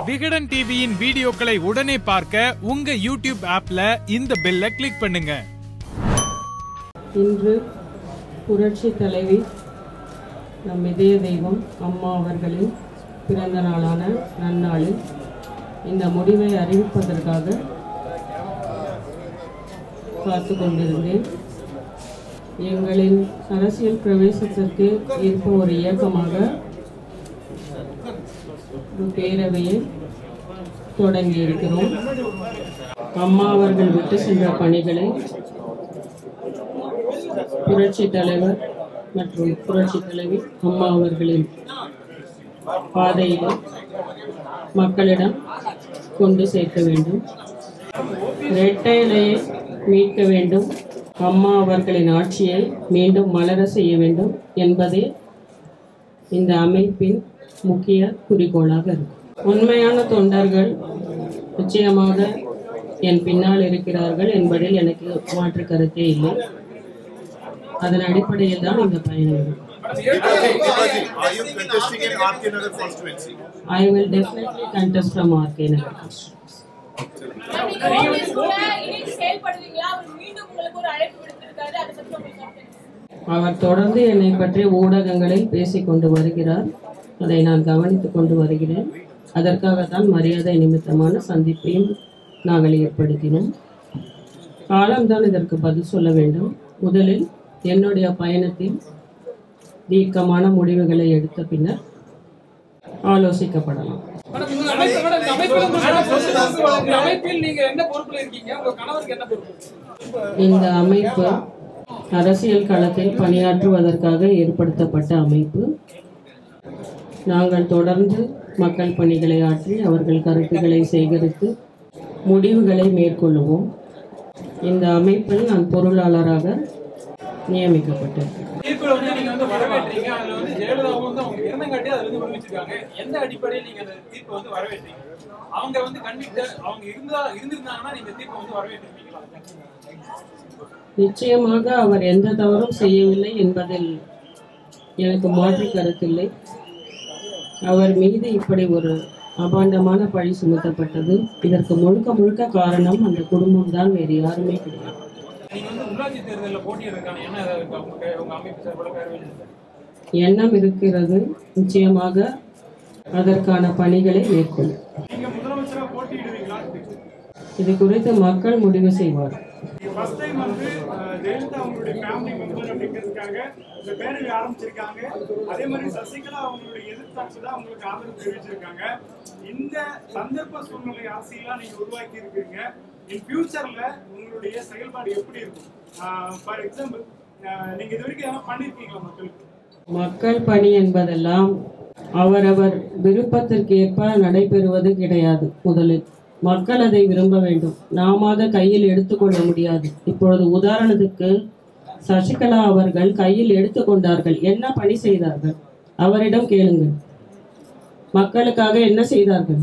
விகடன் டிவியின் வீடியோக்களை உடனே பார்க்க உங்க யூடியூப் ஆப்ல இந்த பெல்லை கிளிக் பண்ணுங்க இன்று புரட்சி தலைவி நம் இதய தெய்வம் அம்மா அவர்களின் பிறந்த நாளான நன்னாளில் இந்த முடிவை அறிவிப்பதற்காக காத்து கொண்டிருந்தேன் எங்களின் அரசியல் பிரவேசத்திற்கு இருப்ப ஒரு இயக்கமாக ஒரு பேரவையை தொடங்கி இருக்கிறோம் அம்மா அவர்கள் விட்டு சென்ற பணிகளை புரட்சி தலைவர் மற்றும் புரட்சி தலைவி அம்மா அவர்களின் பாதையிலே மக்களிடம் கொண்டு சேர்க்க வேண்டும் இரட்டை இலையை மீட்க வேண்டும் அம்மா அவர்களின் ஆட்சியை மீண்டும் மலர செய்ய வேண்டும் என்பதே இந்த அமைப்பின் முக்கிய குறிக்கோளாக இருக்கும் உண்மையான தொண்டர்கள் நிச்சயமாக என் பின்னால் இருக்கிறார்கள் என்பதில் எனக்கு மாற்று கருத்தே இல்லை அதன் அடிப்படையில் தான் இந்த பயணம் இருக்கும் Are you contesting in RK Nagar constituency? I will definitely contest from RK Nagar. நீங்க கூட இணைந்து செயல்படுவீங்களா அவர் மீண்டும் உங்களுக்கு ஒரு அழைப்பு விடுத்திருக்காரு அதை பத்தி உங்களுக்கு கருத்து என்ன? அவர் தொடர்ந்து என்னை பற்றி ஊடகங்களில் பேசிக் கொண்டு வருகிறார் அதை நான் கவனித்துக் கொண்டு வருகிறேன் அதற்காகத்தான் மரியாதை நிமித்தமான சந்திப்பையும் நாங்கள் ஏற்படுத்தினோம் காலம்தான் இதற்கு பதில் சொல்ல வேண்டும் முதலில் என்னுடைய பயணத்தில் தீர்க்கமான முடிவுகளை எடுத்த பின்னர் ஆலோசிக்கப்படலாம் மேடம், இந்த அமைப்பு- மேடம், இந்த அமைப்புல உங்க கணவர் சொத்து பங்கு வழங்குற அமைப்பில் நீங்க என்ன பொறுப்புல இருக்கீங்க உங்க கணவருக்கு என்ன பொறுப்பு இந்த அமைப்பு அரசியல் களத்தில் பணியாற்றுவதற்காக ஏற்படுத்தப்பட்ட அமைப்பு நாங்கள் தொடர்ந்து மக்கள் பணிகளை ஆற்றி அவர்கள் கருத்துக்களை சேகரித்து முடிவுகளை மேற்கொள்ளுவோம் இந்த அமைப்பில் நான் பொருளாளராக நியமிக்கப்பட்டேன் தீர்ப்புல வந்து நீங்க வந்து வரவேற்றீங்க அதுல வந்து ஜெயலலிதாவும் வந்து அவங்க இறந்தங்காட்டி அதுல இருந்து விடுவிச்சிருக்காங்க எந்த அடிப்படையில் நீங்க அந்த தீர்ப்பை வந்து வரவேற்றீங்க அவங்க வந்து கண்டிப்பா அவங்க இருந்தா இருந்திருந்தாங்கன்னா நீங்க தீர்ப்பை வந்து வரவேற்றிருப்பீங்களா நிச்சயமாக அவர் எந்த தவறும் செய்யவில்லை என்பதில் எனக்கு மாற்று கருத்தில்லை அவர் மீது இப்படி ஒரு அபாண்டமான பழி சுமத்தப்பட்டது இதற்கு முழுக்க முழுக்க காரணம் அந்த குடும்பம் தான் வேறு யாருமே கிடையாது நீங்க வந்து உள்ளாட்சி தேர்தலில் போட்டியிடுறதுக்கான என்ன ஏதாவது இருக்கா உங்க கே- உங்க அமைப்பு சார்பில் பேரவையில் எண்ணம் இருக்கிறது நிச்சயமாக அதற்கான பணிகளை மேற்கொள்ளும் நீங்க முதலமைச்சரா போட்டியிடுவீங்களா இது குறித்து மக்கள் முடிவு செய்வார் ஃபர்ஸ்ட் டைம் வந்து அஹ், ஜெயலலிதா அவங்களுடைய ஃபேமிலி மெம்பர் அப்படிங்கிறதுக்காக இந்த பேரவை ஆரம்பிச்சிருக்காங்க அதே மாதிரி சசிகலா அவங்களுடைய எதிர்த்தாட்சி தான் அவங்களுக்கு ஆதரவு தெரிவிச்சிருக்காங்க இந்த சந்தர்ப்ப சூழ்நிலை அரசியலா நீங்க உருவாக்கி இருக்கீங்க இன் ஃபியூச்சர்ல உங்களுடைய செயல்பாடு எப்படி இருக்கும் ஃபார் எக்ஸாம்பிள் நீங்க இது வரைக்கும் எதாவது பண்ணிருக்கீங்களா மக்களுக்கு மக்கள் பணி என்பதெல்லாம் அவரவர் விருப்பத்திற்கேற்ப நடைபெறுவது கிடையாது முதலில் மக்கள் அதை விரும்ப வேண்டும் நாம அதை கையில் எடுத்துக்கொள்ள முடியாது இப்பொழுது உதாரணத்துக்கு சசிகலா அவர்கள் கையில் எடுத்துக்கொண்டார்கள் என்ன பணி செய்தார்கள் அவரிடம் கேளுங்கள் மக்களுக்காக என்ன செய்தார்கள்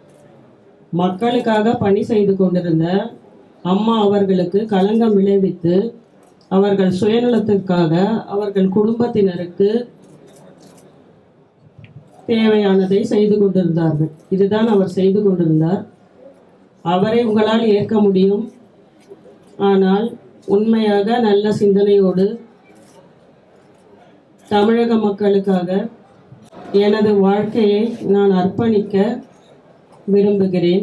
மக்களுக்காக பணி செய்து கொண்டிருந்த அம்மா அவர்களுக்கு களங்கம் விளைவித்து அவர்கள் சுயநலத்திற்காக அவர்கள் குடும்பத்தினருக்கு தேவையானதை செய்து கொண்டிருந்தார்கள் இதுதான் அவர் செய்து கொண்டிருந்தார் அவரை உங்களால் ஏற்க முடியும் ஆனால் உண்மையாக நல்ல சிந்தனையோடு தமிழக மக்களுக்காக எனது வாழ்க்கையை நான் அர்ப்பணிக்க விரும்புகிறேன்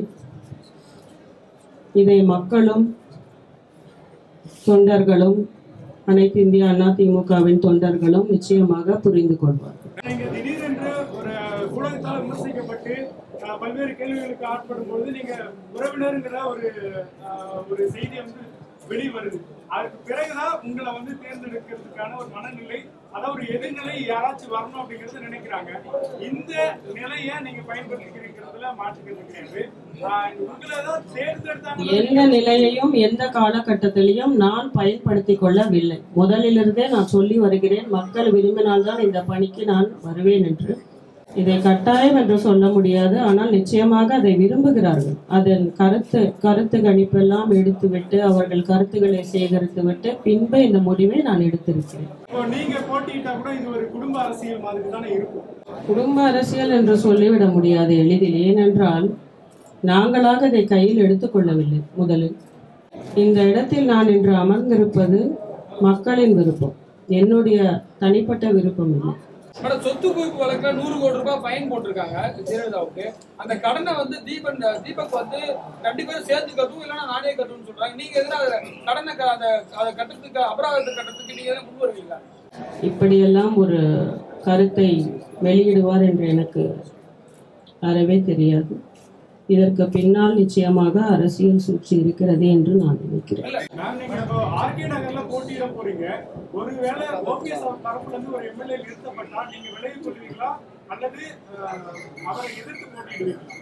இதை மக்களும் தொண்டர்களும் அனைத்து இந்திய அண்ணா திமுகவின் தொண்டர்களும் நிச்சயமாக புரிந்து கொள்வார்கள் நீங்க திடீரென்று ஒரு ஊடகத்தால் விமர்சிக்கப்பட்டு அஹ், பல்வேறு கேள்விகளுக்கு ஆட்படும் பொழுது நீங்க உறவினருங்கிற ஒரு அஹ், ஒரு செய்தி வந்து வெளி வருது அதுக்கு பிறகுதான் உங்களை வந்து தேர்ந்தெடுக்கிறதுக்கான ஒரு மனநிலை அதாவது ஒரு எதிர்நிலை யாராச்சும் வரணும் அப்படிங்கறத நினைக்கிறாங்க இந்த நிலையை நீங்க பயன்படுத்திக்கிறதுல மாற்றுக்கிறது கிடையாது அஹ், உங்களை தான் தேர்ந்தெடுத்தாங்க எந்த நிலையையும் எந்த காலகட்டத்திலையும் நான் பயன்படுத்திக் கொள்ளவில்லை முதலிலிருந்தே நான் சொல்லி வருகிறேன் மக்கள் விரும்பினால்தான் இந்த பணிக்கு நான் வருவேன் என்று இதை கட்டாயம் என்று சொல்ல முடியாது ஆனால் நிச்சயமாக அதை விரும்புகிறார்கள் அதன் கருத்து கருத்து கணிப்பெல்லாம் எடுத்துவிட்டு அவர்கள் கருத்துக்களை சேகரித்து விட்டு பின்பு இந்த முடிவை நான் எடுத்திருக்கிறேன் இப்போ நீங்க போட்டியிட்டா கூட இது ஒரு குடும்ப அரசியல் மாதிரி தானே இருக்கும் குடும்ப அரசியல் என்று சொல்லிவிட முடியாது எளிதில் ஏனென்றால் நாங்களாக இதை கையில் எடுத்துக்கொள்ளவில்லை முதலில் இந்த இடத்தில் நான் இன்று அமர்ந்திருப்பது மக்களின் விருப்பம் என்னுடைய தனிப்பட்ட விருப்பம் இல்லை மேடம் சொத்து குவிப்பு வழக்குல நூறு கோடி ரூபாய் ஃபைன் போட்டிருக்காங்க ஜெயலலிதாவுக்கு அந்த கடனை வந்து தீபன் தீபக் வந்து ரெண்டு பேரும் சேர்த்து கட்டும் இல்லைன்னா நானே கட்டணும்னு சொல்றாங்க நீங்க எதிராக அதை கடனை க- அதை அதை கட்டுறதுக்கு அபராதத்தை கட்டுறதுக்கு நீங்க எதுவும் முன் வருவீங்களா இப்படியெல்லாம் ஒரு கருத்தை வெளியிடுவார் என்று எனக்கு அறவே தெரியாது இதற்கு பின்னால் நிச்சயமாக அரசியல் சூழ்ச்சி இருக்கிறது என்று நான் நினைக்கிறேன் மேம் நீங்க இப்போ ஆர்கே நகர்ல போட்டியிட போறீங்க ஒருவேளை ஓபிஎஸ் தரப்புல இருந்து ஒரு எம்எல்ஏ நிறுத்தப்பட்டா நீங்க விலகிக் கொள்வீங்களா அல்லது அஹ், அவரை எதிர்த்து போட்டியிடுவீங்களா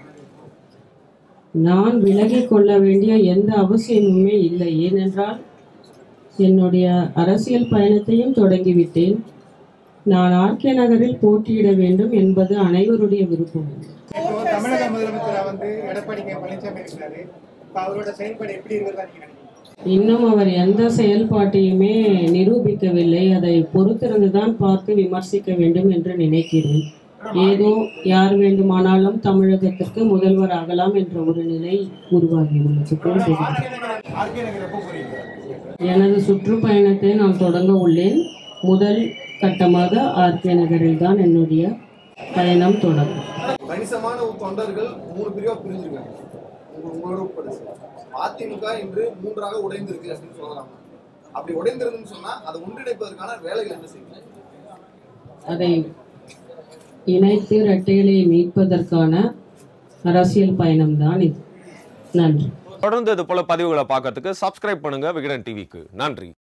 நான் விலகிக் கொள்ள வேண்டிய எந்த அவசியமுமே இல்லை ஏனென்றால் என்னுடைய அரசியல் பயணத்தையும் தொடங்கிவிட்டேன் நான் ஆர்கே நகரில் போட்டியிட வேண்டும் என்பது அனைவருடைய விருப்பம் இப்போ தமிழக முதலமைச்சரா வந்து எடப்பாடி கே பழனிசாமி இருக்கிறாரு இப்போ அவரோட செயல்பாடு எப்படி இருக்கிறதா நீங்க நினைக்கிறீங்க இன்னும் அவர் எந்த செயல்பாட்டையுமே நிரூபிக்கவில்லை அதை பொறுத்திருந்துதான் பார்த்து விமர்சிக்க வேண்டும் என்று நினைக்கிறேன் ஏதோ யார் வேண்டுமானாலும் தமிழகத்திற்கு முதல்வர் ஆகலாம் என்ற ஒரு நிலை உருவாகியுள்ளது போல் தெரிகிறது ஆர்கே நகர் எப்போ போறீங்க எனது சுற்றுப்பயணத்தை நான் தொடங்க உள்ளேன் முதல் கட்டமாக ஆர்கே நகரில் தான் என்னுடைய பயணம் தொடங்கும் கணிசமான தொண்டர்கள் மூணு பிரிவா பிரிஞ்சிருக்காங்க உங்க- உங்களோட உட்பட அதிமுக இன்று மூன்றாக உடைந்திருக்கு அப்படின்னு சொல்லலாம் அப்படி உடைந்திருந்துன்னு சொன்னா அதை ஒன்றிணைப்பதற்கான வேலைகள் என்ன செய்யுங்க அதை இணைத்து இரட்டைகளை மீட்பதற்கான அரசியல் பயணம்தான் இது நன்றி தொடர்ந்து இது போல பதிவுகளை பார்க்கறதுக்கு சப்ஸ்கிரைப் பண்ணுங்க விகடன் டிவிக்கு நன்றி